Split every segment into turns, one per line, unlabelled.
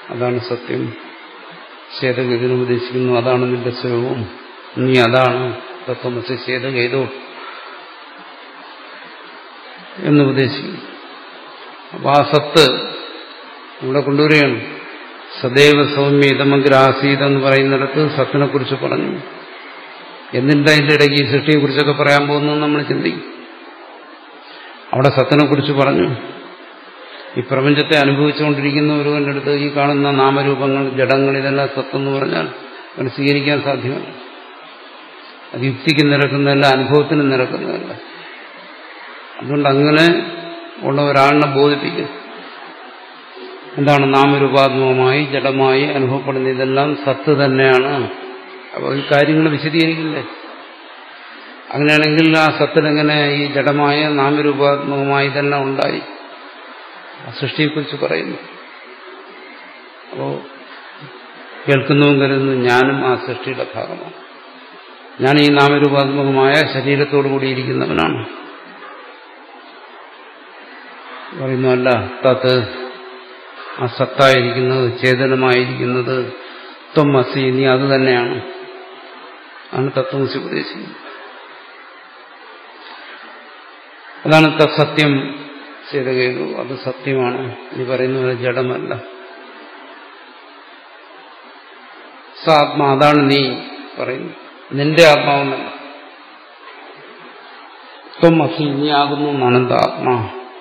അതാണ് സത്യം ചേതഗതിന് ഉപദേശിക്കുന്നു അതാണ് നിന്റെ സ്വയവും നീ അതാണ് തത്വമസി ചേതഗേതോ എന്ന് ഉപദേശിക്കുന്നു അപ്പൊ ആ സത്ത് ഇവിടെ കൊണ്ടുവരികയാണ് സദൈവ സൗമ്യ ഇതമഗ്രാസീത എന്ന് പറയുന്നിടത്ത് സത്തിനെ കുറിച്ച് പറഞ്ഞു എന്നിട്ട് അതിന്റെ ഇടയ്ക്ക് ഈ സൃഷ്ടിയെ കുറിച്ചൊക്കെ പറയാൻ പോകുന്നു നമ്മൾ ചിന്തിക്കും അവിടെ സത്തിനെ കുറിച്ച് പറഞ്ഞു ഈ പ്രപഞ്ചത്തെ അനുഭവിച്ചുകൊണ്ടിരിക്കുന്ന ഒരുവന്റെ അടുത്ത് ഈ കാണുന്ന നാമരൂപങ്ങൾ ജഡങ്ങൾ ഇതെല്ലാം സത്തെന്ന് പറഞ്ഞാൽ അവന് സ്വീകരിക്കാൻ സാധ്യമല്ല അത് യുക്തിക്ക് നിരക്കുന്നതല്ല അനുഭവത്തിന് നിരക്കുന്നതല്ല അതുകൊണ്ട് അങ്ങനെ ഉള്ള ഒരാളിനെ ബോധിപ്പിക്കും എന്താണ് നാമരൂപാത്മകമായി ജഡമായി അനുഭവപ്പെടുന്ന ഇതെല്ലാം സത്ത് തന്നെയാണ് അപ്പോൾ ഈ കാര്യങ്ങൾ വിശദീകരിക്കില്ലേ അങ്ങനെയാണെങ്കിൽ ആ സത്തിനെങ്ങനെ ഈ ജഡമായ നാമരൂപാത്മകമായി ഇതെല്ലാം ഉണ്ടായി ആ സൃഷ്ടിയെക്കുറിച്ച് പറയുന്നു അപ്പോ കേൾക്കുന്നതും കരുതുന്നു ഞാനും ആ സൃഷ്ടിയുടെ ഭാഗമാണ് ഞാൻ ഈ നാമരൂപാത്മകമായ ശരീരത്തോടു കൂടിയിരിക്കുന്നവനാണ് പറയുന്നു അല്ല തത്ത് ആ സത്തായിരിക്കുന്നത് ചേതനമായിരിക്കുന്നത് ത്വമസി നീ അത് തന്നെയാണ് ആണ് തത്വമസി ഉപദേശിക്കുന്നത് അതാണ് സത്യം ചെയ്തകേതു അത് സത്യമാണ് നീ പറയുന്ന പോലെ ജഡമല്ല സ ആത്മാ അതാണ് നീ പറയുന്നു നിന്റെ ആത്മാവെന്നല്ല ത്വമസി നീ ആകുന്നു അനന്ത ആത്മാ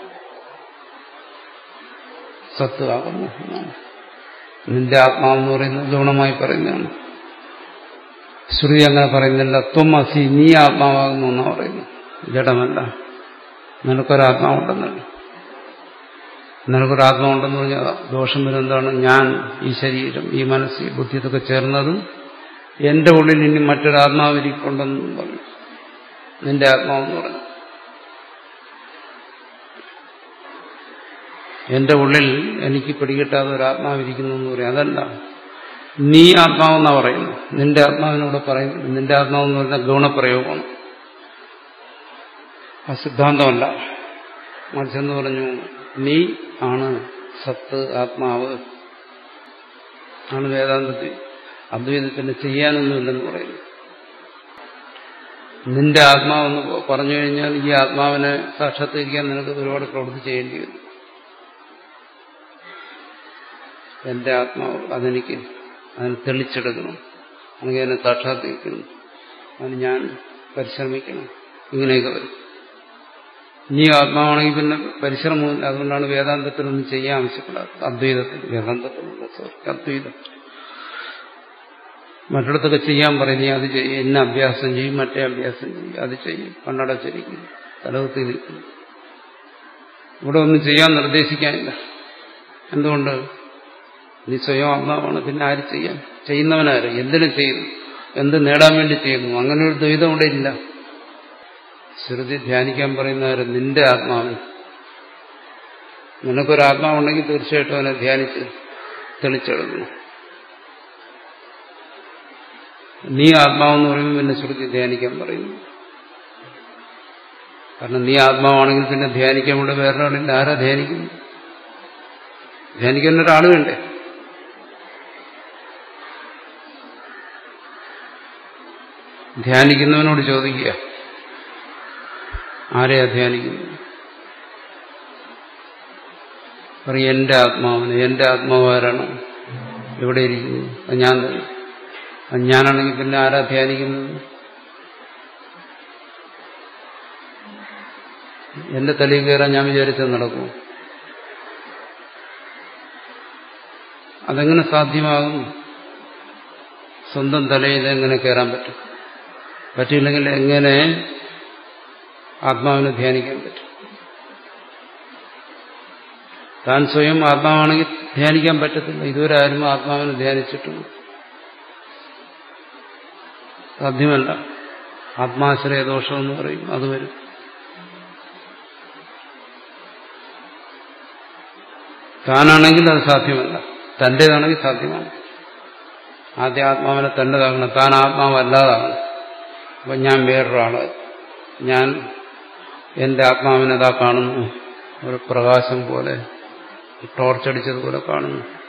സത്ത് ആകുന്നു എന്നാണ് നിന്റെ ആത്മാവെന്ന് പറയുന്നത് ഗൗണമായി പറയുന്നതാണ് ശ്രുതി അങ്ങനെ പറയുന്നില്ല ത്വം അസി നീ ആത്മാവാകുന്നു എന്നാ പറയുന്നു ജഡമല്ല നിനക്കൊരാത്മാവുണ്ടെന്നല്ല നിനക്കൊരാത്മാവുണ്ടെന്ന് പറഞ്ഞാൽ ദോഷം വരും എന്താണ് ഞാൻ ഈ ശരീരം ഈ മനസ്സ് ഈ ബുദ്ധി ഇതൊക്കെ ചേർന്നത് എന്റെ ഉള്ളിൽ ഇനി മറ്റൊരാത്മാവിരിക്കൊണ്ടെന്ന് പറഞ്ഞു നിന്റെ ആത്മാവെന്ന് പറഞ്ഞു എന്റെ ഉള്ളിൽ എനിക്ക് പിടികിട്ടാതെ ഒരു ആത്മാവിരിക്കുന്നു എന്ന് പറയും അതല്ല നീ ആത്മാവെന്നാ പറയുന്നു നിന്റെ ആത്മാവിനോട് പറയുന്നു നിന്റെ ആത്മാവെന്ന് പറയുന്ന ഗുണപ്രയോഗമാണ് ആ സിദ്ധാന്തമല്ല മറിച്ചെന്ന് പറഞ്ഞു നീ ആണ് സത്ത് ആത്മാവ് ആണ് വേദാന്തത്തിൽ അദ്വൈതത്തിന് ചെയ്യാനൊന്നുമില്ലെന്ന് പറയുന്നു നിന്റെ ആത്മാവെന്ന് പറഞ്ഞു കഴിഞ്ഞാൽ ഈ ആത്മാവിനെ സാക്ഷാത്കരിക്കാൻ നിനക്ക് ഒരുപാട് പ്രവൃത്തി ചെയ്യേണ്ടി വരും എന്റെ ആത്മാവ് അതെനിക്ക് അതിനെ തെളിച്ചെടുക്കണം അല്ലെങ്കിൽ അതിനെ സാക്ഷാത്കരിക്കണം അതിന് ഞാൻ പരിശ്രമിക്കണം ഇങ്ങനെയൊക്കെ വരും നീ ആത്മാവാണെങ്കിൽ പിന്നെ പരിശ്രമമില്ല അതുകൊണ്ടാണ് വേദാന്തത്തിലൊന്നും ചെയ്യാൻ ആവശ്യപ്പെടാത്തത് അദ്വൈതത്തിൽ വേദാന്തത്തിലുള്ള സോറി അദ്വൈതം മറ്റിടത്തൊക്കെ ചെയ്യാൻ പറയും നീ അത് ചെയ്യും എന്നെ അഭ്യാസം ചെയ്യും മറ്റേ അഭ്യാസം ചെയ്യും അത് ചെയ്യും കണ്ണടച്ചിരിക്കും തലകുത്തി നിൽക്കും ഇവിടെ ഒന്നും ചെയ്യാൻ നിർദ്ദേശിക്കാനില്ല എന്തുകൊണ്ട് നീ സ്വയം ആത്മാവാണ് പിന്നെ ആര് ചെയ്യാൻ ചെയ്യുന്നവനാര് എന്തിനു ചെയ്യുന്നു എന്ത് നേടാൻ വേണ്ടി ചെയ്യുന്നു അങ്ങനെ ഒരു ദ്വൈതം ഇവിടെ ഇല്ല ശ്രുതി ധ്യാനിക്കാൻ പറയുന്നവര് നിന്റെ ആത്മാവിന് നിനക്കൊരാത്മാവുണ്ടെങ്കിൽ തീർച്ചയായിട്ടും അവനെ ധ്യാനിച്ച് തെളിച്ചെടുക്കണം നീ ആത്മാവെന്ന് പറയുമ്പോൾ പിന്നെ ശ്രുതി ധ്യാനിക്കാൻ പറയുന്നു കാരണം നീ ആത്മാവാണെങ്കിൽ പിന്നെ ധ്യാനിക്കാൻ ഇവിടെ വേറൊരാളില്ല ആരാ ധ്യാനിക്കുന്നു ധ്യാനിക്കുന്ന ഒരാൾ വേണ്ടേ ധ്യാനിക്കുന്നവനോട് ചോദിക്കുക ആരെയാ ധ്യാനിക്കുന്നത് പറയും എന്റെ ആത്മാവിന് എന്റെ ആത്മാവ് ആരാണ് എവിടെ ഇരിക്കുന്നു അത് ഞാൻ തന്നെ അത് ഞാനാണെങ്കിൽ പിന്നെ ആരാ ധ്യാനിക്കുന്നത് എന്റെ തലയിൽ കയറാൻ ഞാൻ വിചാരിച്ചത് നടക്കും അതെങ്ങനെ സാധ്യമാകും സ്വന്തം തലയിൽ എങ്ങനെ കയറാൻ പറ്റും പറ്റിയില്ലെങ്കിൽ എങ്ങനെ ആത്മാവിനെ ധ്യാനിക്കാൻ പറ്റും താൻ സ്വയം ആത്മാവാണെങ്കിൽ ധ്യാനിക്കാൻ പറ്റത്തില്ല ഇതുവരെ ആരും ആത്മാവിനെ ധ്യാനിച്ചിട്ടുണ്ട് സാധ്യമല്ല ആത്മാശ്രയ ദോഷം എന്ന് പറയും അത് വരും താനാണെങ്കിൽ അത് സാധ്യമല്ല തൻ്റേതാണെങ്കിൽ സാധ്യമാണ് ആദ്യ ആത്മാവിനെ തൻ്റെതാകണം താൻ ആത്മാവല്ലാതാകണം അപ്പം ഞാൻ വേറൊരാള് ഞാൻ എന്റെ ആത്മാവിനെതാ കാണുന്നു ഒരു പ്രകാശം പോലെ ടോർച്ചടിച്ചതുപോലെ കാണുന്നു